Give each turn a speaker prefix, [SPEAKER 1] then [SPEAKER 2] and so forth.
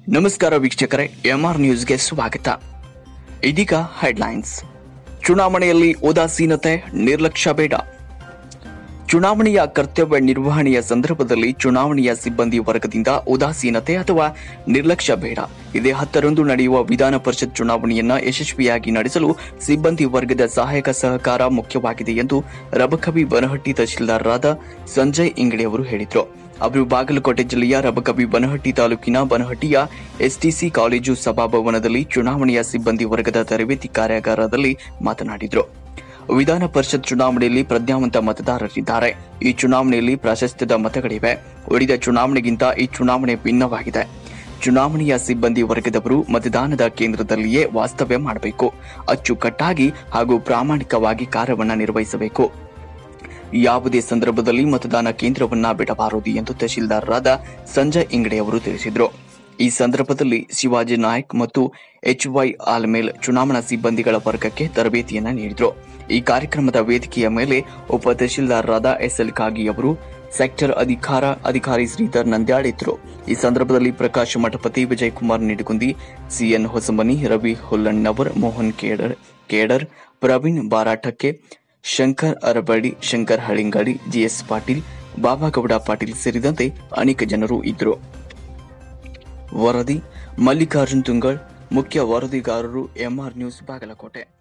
[SPEAKER 1] ನಮಸ್ಕಾರ ವೀಕ್ಷಕರೇ ಎಂಆರ್ ನ್ಯೂಸ್ಗೆ ಸ್ವಾಗತ ಇದೀಗ ಹೆಡ್ಲೈನ್ಸ್ ಚುನಾವಣೆಯಲ್ಲಿ ಉದಾಸೀನತೆ ನಿರ್ಲಕ್ಷ್ಯ ಬೇಡ ಚುನಾವಣೆಯ ಕರ್ತವ್ಯ ನಿರ್ವಹಣೆಯ ಸಂದರ್ಭದಲ್ಲಿ ಚುನಾವಣೆಯ ಸಿಬ್ಬಂದಿ ವರ್ಗದಿಂದ ಉದಾಸೀನತೆ ಅಥವಾ ನಿರ್ಲಕ್ಷ್ಯ ಬೇಡ ಇದೇ ಹತ್ತರಂದು ನಡೆಯುವ ವಿಧಾನ ಪರಿಷತ್ ಚುನಾವಣೆಯನ್ನ ಯಶಸ್ವಿಯಾಗಿ ನಡೆಸಲು ಸಿಬ್ಬಂದಿ ವರ್ಗದ ಸಹಾಯಕ ಸಹಕಾರ ಮುಖ್ಯವಾಗಿದೆ ಎಂದು ರಬಕವಿ ಬನಹಟ್ಟಿ ತಹಶೀಲ್ದಾರರಾದ ಸಂಜಯ್ ಇಂಗಡಿ ಅವರು ಹೇಳಿದರು ಅವರು ಬಾಗಲಕೋಟೆ ಜಿಲ್ಲೆಯ ರಬಕವಿ ಬನಹಟ್ಟಿ ತಾಲೂಕಿನ ಬನಹಟ್ಟಿಯ ಎಸ್ಟಿಸಿ ಕಾಲೇಜು ಸಭಾಭವನದಲ್ಲಿ ಚುನಾವಣೆಯ ಸಿಬ್ಬಂದಿ ವರ್ಗದ ತರಬೇತಿ ಕಾರ್ಯಾಗಾರದಲ್ಲಿ ಮಾತನಾಡಿದರು ವಿಧಾನ ಪರಿಷತ್ ಚುನಾವಣೆಯಲ್ಲಿ ಪ್ರಜ್ಞಾವಂತ ಮತದಾರರಿದ್ದಾರೆ ಈ ಚುನಾವಣೆಯಲ್ಲಿ ಪ್ರಾಶಸ್ತ್ಯದ ಮತಗಳಿವೆ ಉಳಿದ ಚುನಾವಣೆಗಿಂತ ಈ ಚುನಾವಣೆ ಭಿನ್ನವಾಗಿದೆ ಚುನಾವಣೆಯ ಸಿಬ್ಬಂದಿ ವರ್ಗದವರು ಮತದಾನದ ಕೇಂದ್ರದಲ್ಲಿಯೇ ವಾಸ್ತವ್ಯ ಮಾಡಬೇಕು ಅಚ್ಚುಕಟ್ಟಾಗಿ ಹಾಗೂ ಪ್ರಾಮಾಣಿಕವಾಗಿ ಕಾರ್ಯವನ್ನ ನಿರ್ವಹಿಸಬೇಕು ಯಾವುದೇ ಸಂದರ್ಭದಲ್ಲಿ ಮತದಾನ ಕೇಂದ್ರವನ್ನ ಬಿಡಬಾರದು ಎಂದು ತಹಶೀಲ್ದಾರರಾದ ಸಂಜಯ್ ಇಂಗಡೆ ಅವರು ತಿಳಿಸಿದರು ಈ ಸಂದರ್ಭದಲ್ಲಿ ಶಿವಾಜಿ ನಾಯ್ಕ್ ಮತ್ತು ಎಚ್ವೈ ಆಲ್ಮೇಲ್ ಚುನಾವಣಾ ಸಿಬ್ಬಂದಿಗಳ ವರ್ಗಕ್ಕೆ ತರಬೇತಿಯನ್ನ ನೀಡಿದರು ಈ ಕಾರ್ಯಕ್ರಮದ ವೇದಿಕೆಯ ಮೇಲೆ ಉಪ ತಹಶೀಲ್ದಾರರಾದ ಎಸ್ಎಲ್ ಕಾಗಿ ಅವರು ಸೆಕ್ಟರ್ ಅಧಿಕಾರ ಅಧಿಕಾರಿ ಶ್ರೀಧರ್ ನಂದ್ಯಾಳ್ ಇದ್ರು ಈ ಸಂದರ್ಭದಲ್ಲಿ ಪ್ರಕಾಶ್ ಮಠಪತಿ ವಿಜಯಕುಮಾರ್ ನಿಡಗುಂದಿ ಸಿಎನ್ ಹೊಸಮನಿ ರವಿ ಹುಲ್ಲಣ್ಣವರ್ ಮೋಹನ್ ಕೇಡರ್ ಕೇಡರ್ ಪ್ರವೀಣ್ ಬಾರಾಟಕ್ಕೆ ಶಂಕರ್ ಅರಬಡಿ ಶಂಕರ್ ಹಳಿಂಗಡಿ ಜಿಎಸ್ ಪಾಟೀಲ್ ಬಾಬಾಗೌಡ ಪಾಟೀಲ್ ಸೇರಿದಂತೆ ಅನೇಕ ಜನರು ಇದ್ದರು ವರದಿ ಮಲ್ಲಿಕಾರ್ಜುನ್ ತುಂಗಳ್ ಮುಖ್ಯ ವರದಿಗಾರರು ಎಂಆರ್ ನ್ಯೂಸ್ ಬಾಗಲಕೋಟೆ